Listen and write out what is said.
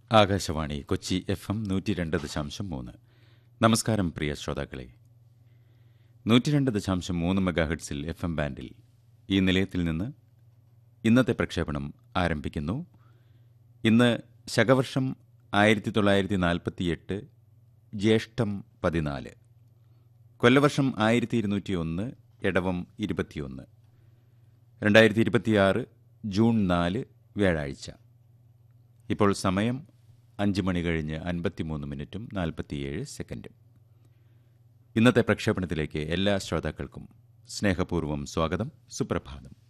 Akashvani Kochi F M നൂറ്റി രണ്ട് ദശാംശം മൂന്ന് നമസ്കാരം പ്രിയ ശ്രോതാക്കളെ നൂറ്റി രണ്ട് ദശാംശം മൂന്ന് മെഗാഹെഡ്സിൽ എഫ് എം ബാൻഡിൽ ഈ നിലയത്തിൽ നിന്ന് ഇന്നത്തെ പ്രക്ഷേപണം ആരംഭിക്കുന്നു ഇന്ന് ശകവർഷം ആയിരത്തി തൊള്ളായിരത്തി നാൽപ്പത്തിയെട്ട് ജ്യേഷ്ഠം പതിനാല് കൊല്ലവർഷം ആയിരത്തി ഇരുന്നൂറ്റി ഒന്ന് ഇടവം ഇരുപത്തിയൊന്ന് രണ്ടായിരത്തി ഇരുപത്തിയാറ് ജൂൺ നാല് വ്യാഴാഴ്ച ഇപ്പോൾ സമയം അഞ്ച് മണി കഴിഞ്ഞ് അൻപത്തിമൂന്ന് മിനിറ്റും നാൽപ്പത്തിയേഴ് സെക്കൻഡും ഇന്നത്തെ പ്രക്ഷേപണത്തിലേക്ക് എല്ലാ ശ്രോതാക്കൾക്കും സ്നേഹപൂർവ്വം സ്വാഗതം സുപ്രഭാതം